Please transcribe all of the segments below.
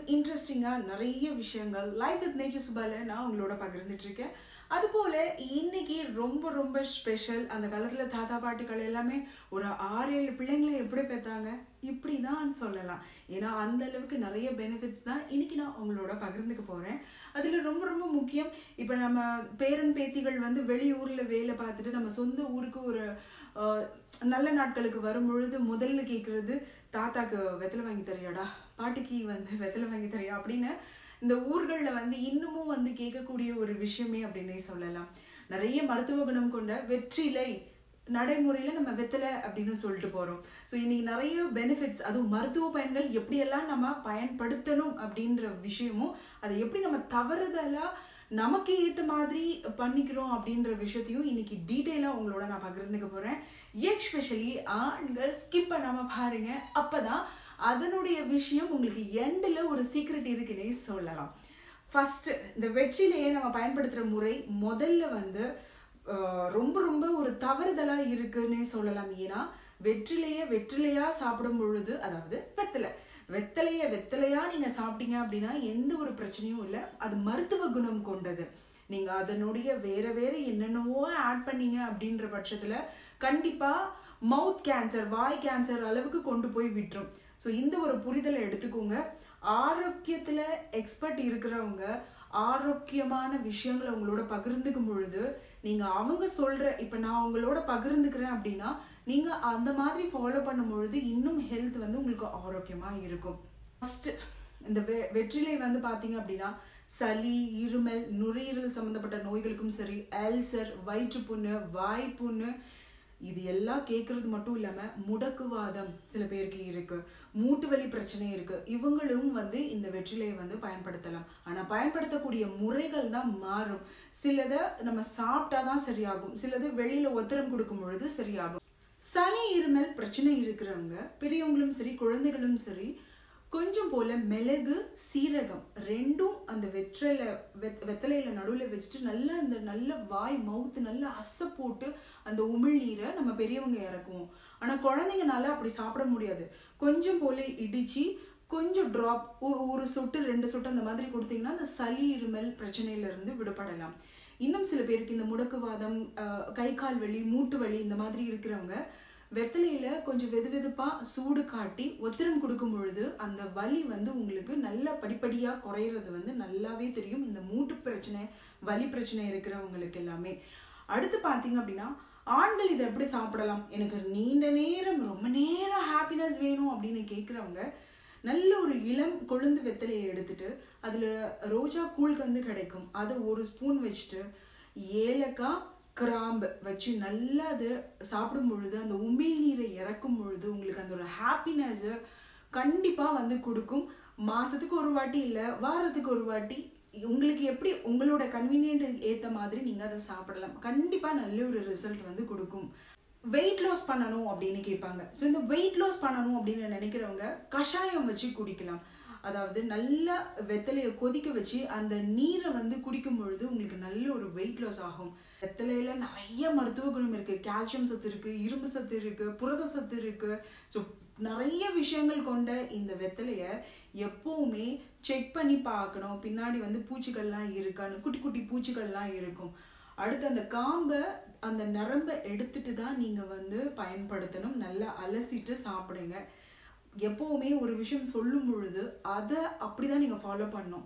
இன்ட்ரெஸ்டிங்காக நிறைய விஷயங்கள் லைஃப் வித் நேச்சர் சுபால நான் உங்களோட பகிர்ந்துட்டு இருக்கேன் அதுபோல இன்னைக்கு ரொம்ப ரொம்ப ஸ்பெஷல் அந்த காலத்துல தாத்தா பாட்டிகள் எல்லாமே ஒரு ஆறு ஏழு பிள்ளைங்களை எப்படி பெற்றாங்க இப்படி தான் சொல்லலாம் ஏன்னா அந்த அளவுக்கு நிறைய பெனிஃபிட்ஸ் தான் இன்னைக்கு நான் உங்களோட பகிர்ந்துக்க போறேன் அதுல ரொம்ப ரொம்ப முக்கியம் இப்போ நம்ம பேரன் பேத்திகள் வந்து வெளியூர்ல வேலை பார்த்துட்டு நம்ம சொந்த ஊருக்கு ஒரு ஆஹ், நல்ல நாட்களுக்கு வரும் பொழுது முதல்ல கேட்குறது தாத்தாக்கு வெத்தலை வாங்கி தரியாடா பாட்டிக்கு வந்து வெத்தலை வாங்கி தரியா அப்படின்னு இந்த ஊர்களில் வந்து இன்னமும் வந்து கேட்கக்கூடிய ஒரு விஷயமே அப்படின்னே சொல்லலாம் நிறைய மருத்துவ குணம் கொண்ட வெற்றிலை நடைமுறையில் நம்ம வெத்தலை அப்படின்னு சொல்லிட்டு போகிறோம் ஸோ இன்னைக்கு நிறைய பெனிஃபிட்ஸ் அதுவும் மருத்துவ பயன்கள் எப்படியெல்லாம் நம்ம பயன்படுத்தணும் அப்படின்ற விஷயமும் அதை எப்படி நம்ம தவறுதலாக நமக்கு ஏற்ற மாதிரி பண்ணிக்கிறோம் அப்படின்ற விஷயத்தையும் இன்னைக்கு டீட்டெயிலாக உங்களோட நான் பகிர்ந்துக்க போகிறேன் எஸ்பெஷலி ஆண்கள் ஸ்கிப் பண்ணாமல் பாருங்க அப்பதான் அதனுடைய விஷயம் உங்களுக்கு எண்டில் ஒரு சீக்ரெட் இருக்குன்னே சொல்லலாம் ஃபர்ஸ்ட் இந்த வெற்றிலையே நம்ம பயன்படுத்துகிற முறை முதல்ல வந்து ஆஹ், ரொம்ப ரொம்ப ஒரு தவறுதலா இருக்குன்னே சொல்லலாம் ஏன்னா வெற்றிலைய வெற்றிலையா சாப்பிடும் பொழுது அதாவது வெத்தலை வெத்தலைய வெத்தலையா நீங்க சாப்பிட்டீங்க அப்படின்னா எந்த ஒரு பிரச்சனையும் இல்லை அது மருத்துவ குணம் கொண்டது நீங்க அதனுடைய வேற வேற என்னென்னவோ ஆட் பண்ணீங்க அப்படின்ற பட்சத்துல கண்டிப்பா மவுத் கேன்சர் வாய் கேன்சர் அளவுக்கு கொண்டு போய் விட்டுரும் ஸோ இந்த ஒரு புரிதலை எடுத்துக்கோங்க ஆரோக்கியத்துல எக்ஸ்பர்ட் இருக்கிறவங்க ஆரோக்கியமான விஷயங்களை உங்களோட பகிர்ந்துக்கும் பொழுது நீங்க அவங்க சொல்ற இப்ப நான் உங்களோட பகிர்ந்துக்கிறேன் அப்படின்னா நீங்க அந்த மாதிரி ஃபாலோ பண்ணும் பொழுது இன்னும் ஹெல்த் வந்து உங்களுக்கு ஆரோக்கியமா இருக்கும் ஃபர்ஸ்ட் இந்த வெ வெற்றிலை வந்து பாத்தீங்க அப்படின்னா சளி இருமல் நுரையீரல் சம்பந்தப்பட்ட நோய்களுக்கும் சரி அல்சர் வயிற்றுப்புண்ணு வாய்ப்புண்ணு இது எல்லாம் கேட்கறது மட்டும் இல்லாம முடக்குவாதம் சில பேருக்கு இருக்கு மூட்டு வலி பிரச்சனை இருக்கு இவங்களும் வந்து இந்த வெற்றிலையை வந்து பயன்படுத்தலாம் ஆனா பயன்படுத்தக்கூடிய முறைகள் தான் மாறும் சிலதை நம்ம சாப்பிட்டா தான் சரியாகும் சிலது வெளியில ஒத்தரம் கொடுக்கும் பொழுது சரியாகும் சளி இருமல் பிரச்சனை இருக்கிறவங்க பெரியவங்களும் சரி குழந்தைகளும் சரி கொஞ்சம் போல மிளகு சீரகம் ரெண்டும் அந்த வெற்றில வெத் வெத்தலையில நடுவில் வச்சுட்டு நல்லா அந்த நல்ல வாய் மவுத்து நல்லா அசை போட்டு அந்த உமிழ்நீரை நம்ம பெரியவங்க இறக்குவோம் ஆனா குழந்தைங்கனால அப்படி சாப்பிட முடியாது கொஞ்சம் போல இடிச்சு கொஞ்சம் ட்ராப் ஒரு ஒரு சொட்டு ரெண்டு சொட்டு அந்த மாதிரி கொடுத்தீங்கன்னா அந்த சளி இருமல் பிரச்சனையில இருந்து விடுபடலாம் இன்னும் சில பேருக்கு இந்த முடக்குவாதம் அஹ், கை கால் வலி மூட்டு வலி இந்த மாதிரி இருக்கிறவங்க வெத்தலையில கொஞ்சம் வெது வெதுப்பா சூடு காட்டி ஒத்திரம் கொடுக்கும் பொழுது அந்த வலி வந்து உங்களுக்கு நல்ல படிப்படியா குறையிறது வந்து நல்லாவே தெரியும் இந்த மூட்டு பிரச்சனை வலி பிரச்சனை இருக்கிறவங்களுக்கு எல்லாமே அடுத்து பாத்தீங்க அப்படின்னா ஆண்கள் இதை எப்படி சாப்பிடலாம் எனக்கு நீண்ட நேரம் ரொம்ப நேரம் ஹாப்பினஸ் வேணும் அப்படின்னு கேட்குறவங்க நல்ல ஒரு இளம் கொழுந்து வெத்தலையை எடுத்துட்டு அதுல ரோஜா கூழ் வந்து கிடைக்கும் அதை ஒரு ஸ்பூன் வச்சுட்டு ஏலக்காய் கிராம்பு வச்சு நல்லா அது சாப்பிடும் பொழுது அந்த உமிழ் நீரை இறக்கும் பொழுது உங்களுக்கு அந்த ஒரு ஹாப்பினஸ் கண்டிப்பா வந்து கொடுக்கும் மாசத்துக்கு ஒரு வாட்டி இல்ல வாரத்துக்கு ஒரு வாட்டி உங்களுக்கு எப்படி உங்களோட கன்வீனியன்ட் ஏத்த மாதிரி நீங்க அதை சாப்பிடலாம் கண்டிப்பா நல்ல ஒரு ரிசல்ட் வந்து கொடுக்கும் வெயிட் லாஸ் பண்ணணும் அப்படின்னு கேட்பாங்க ஸோ இந்த வெயிட் லாஸ் பண்ணணும் அப்படின்னு நினைக்கிறவங்க கஷாயம் வச்சு குடிக்கலாம் அதாவது நல்லா வெத்தலையை கொதிக்க வச்சு அந்த நீரை வந்து குடிக்கும் பொழுது உங்களுக்கு நல்ல ஒரு வெயிட் லாஸ் ஆகும் வெத்தலையில நிறைய மருத்துவ குணம் இருக்கு கால்சியம் சத்து இருக்கு இரும்பு சத்து இருக்கு புரத சத்து இருக்கு ஸோ நிறைய விஷயங்கள் கொண்ட இந்த வெத்தலைய எப்பவுமே செக் பண்ணி பார்க்கணும் பின்னாடி வந்து பூச்சிகள்லாம் இருக்கான்னு குட்டி குட்டி பூச்சிகள்லாம் இருக்கும் அடுத்து அந்த காம்பை அந்த நரம்பை எடுத்துட்டு தான் நீங்க வந்து பயன்படுத்தணும் நல்லா அலசிட்டு சாப்பிடுங்க எப்பவுமே ஒரு விஷயம் சொல்லும் பொழுது அதை அப்படிதான் நீங்க ஃபாலோ பண்ணணும்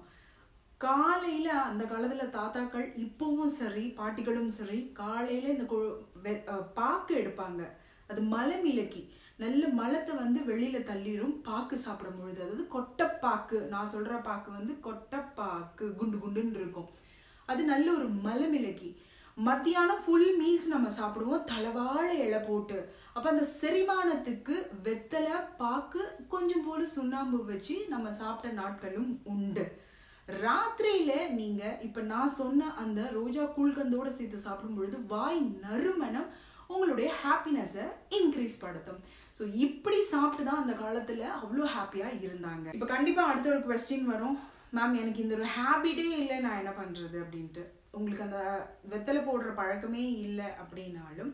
காலையில அந்த காலத்துல தாத்தாக்கள் இப்பவும் சரி பாட்டிகளும் சரி காலையில இந்த கொ- வெ- அஹ் பாக்கு எடுப்பாங்க அது மலமிளக்கி நல்ல மலத்தை வந்து வெளியில தள்ளிரும் பாக்கு சாப்பிடும் பொழுது அதாவது கொட்டைப்பாக்கு நான் சொல்ற பாக்கு வந்து கொட்டைப்பாக்கு குண்டு குண்டுன்னு இருக்கும் அது நல்ல ஒரு மலமிளக்கி மத்தியானம் ஃபுல் மீல்ஸ் நம்ம சாப்பிடுவோம் தலவாழை இலை போட்டு அப்ப அந்த செரிமானத்துக்கு வெத்தலை பாக்கு கொஞ்சம் போல சுண்ணாம்பு வச்சு நம்ம சாப்பிட்ட நாட்களும் உண்டு ராத்திரியில நீங்க இப்ப நான் சொன்ன அந்த ரோஜா கூழ்கந்தோட சேர்த்து சாப்பிடும் பொழுது வாய் நறுமணம் உங்களுடைய ஹாப்பினஸை இன்க்ரீஸ் படுத்தும் ஸோ இப்படி சாப்பிட்டு தான் அந்த காலத்துல அவ்வளோ ஹாப்பியா இருந்தாங்க இப்போ கண்டிப்பா அடுத்த ஒரு கொஸ்டின் வரும் மேம் எனக்கு இந்த ஒரு ஹேபிட்டே இல்லை நான் என்ன பண்றது அப்படின்ட்டு உங்களுக்கு அந்த வெத்தலை போடுற பழக்கமே இல்லை அப்படின்னாலும்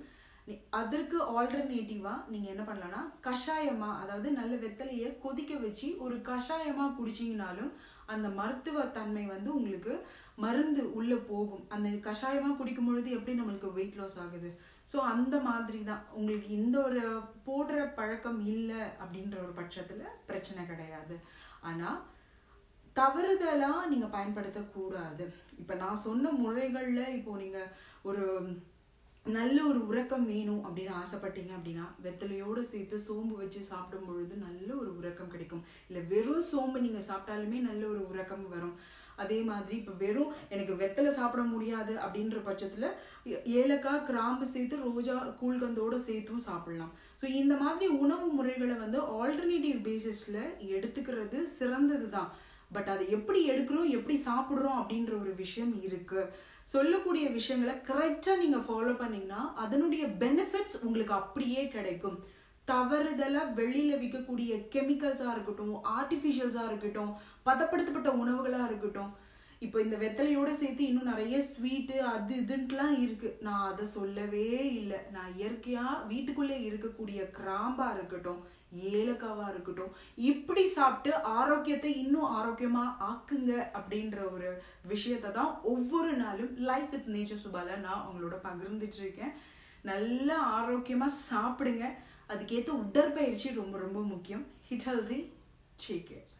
நீ- அதற்கு ஆல்டர்னேட்டிவா நீங்க என்ன பண்ணலாம்னா கஷாயமா அதாவது நல்ல வெத்தலையை கொதிக்க வச்சு ஒரு கஷாயமா குடிச்சீங்கனாலும் அந்த மருத்துவ தன்மை வந்து உங்களுக்கு மருந்து உள்ள போகும் அந்த கஷாயமா குடிக்கும் பொழுது எப்படி நம்மளுக்கு வெயிட் லாஸ் ஆகுது ஸோ அந்த மாதிரி தான் உங்களுக்கு இந்த ஒரு போடுற பழக்கம் இல்லை அப்படின்ற ஒரு பட்சத்துல பிரச்சனை கிடையாது ஆனா தவறுதலா நீங்க பயன்படுத்தக்கூடாது இப்ப நான் சொன்ன முறைகள்ல இப்போ நீங்க ஒரு நல்ல ஒரு உறக்கம் வேணும் அப்படின்னு ஆசைப்பட்டீங்க அப்படின்னா வெத்தலையோடு சேர்த்து சோம்பு வச்சு சாப்பிடும் பொழுது நல்ல ஒரு உறக்கம் கிடைக்கும் இல்லை வெறும் சோம்பு நீங்கள் சாப்பிட்டாலுமே நல்ல ஒரு உறக்கம் வரும் அதே மாதிரி இப்போ வெறும் எனக்கு வெத்தலை சாப்பிட முடியாது அப்படின்ற பட்சத்தில் ஏலக்காய் கிராம்பு சேர்த்து ரோஜா கூழ்கந்தோட சேர்த்தும் சாப்பிடலாம் ஸோ இந்த மாதிரி உணவு முறைகளை வந்து ஆல்டர்னேட்டிவ் பேசிஸில் எடுத்துக்கிறது சிறந்தது தான் பட் அதை எப்படி எடுக்கிறோம் எப்படி சாப்பிட்றோம் அப்படின்ற ஒரு விஷயம் இருக்கு சொல்லக்கூடிய விஷயங்களை கரெக்டாக நீங்கள் ஃபாலோ பண்ணீங்கன்னா அதனுடைய பெனிஃபிட்ஸ் உங்களுக்கு அப்படியே கிடைக்கும் தவறுதலா வெளியில விற்கக்கூடிய கெமிக்கல்ஸா இருக்கட்டும் ஆர்டிஃபிஷியல்ஸா இருக்கட்டும் பதப்படுத்தப்பட்ட உணவுகளா இருக்கட்டும் இப்போ இந்த வெத்தலையோட சேர்த்து இன்னும் நிறைய ஸ்வீட்டு அது இதுன்ட்டுலாம் இருக்கு நான் அதை சொல்லவே இல்லை நான் இயற்கையா வீட்டுக்குள்ளே இருக்கக்கூடிய கிராம்பா இருக்கட்டும் ஏலக்காவா இருக்கட்டும் இப்படி சாப்பிட்டு ஆரோக்கியத்தை இன்னும் ஆரோக்கியமா ஆக்குங்க அப்படின்ற ஒரு விஷயத்தை தான் ஒவ்வொரு நாளும் லைஃப் வித் நேச்சர் சுபால நான் உங்களோட பகிர்ந்துட்டு இருக்கேன் நல்லா ஆரோக்கியமா சாப்பிடுங்க அதுக்கேற்ற உடற்பயிற்சி ரொம்ப ரொம்ப முக்கியம் ஹிட் ஹெல்தி டேக் கேர்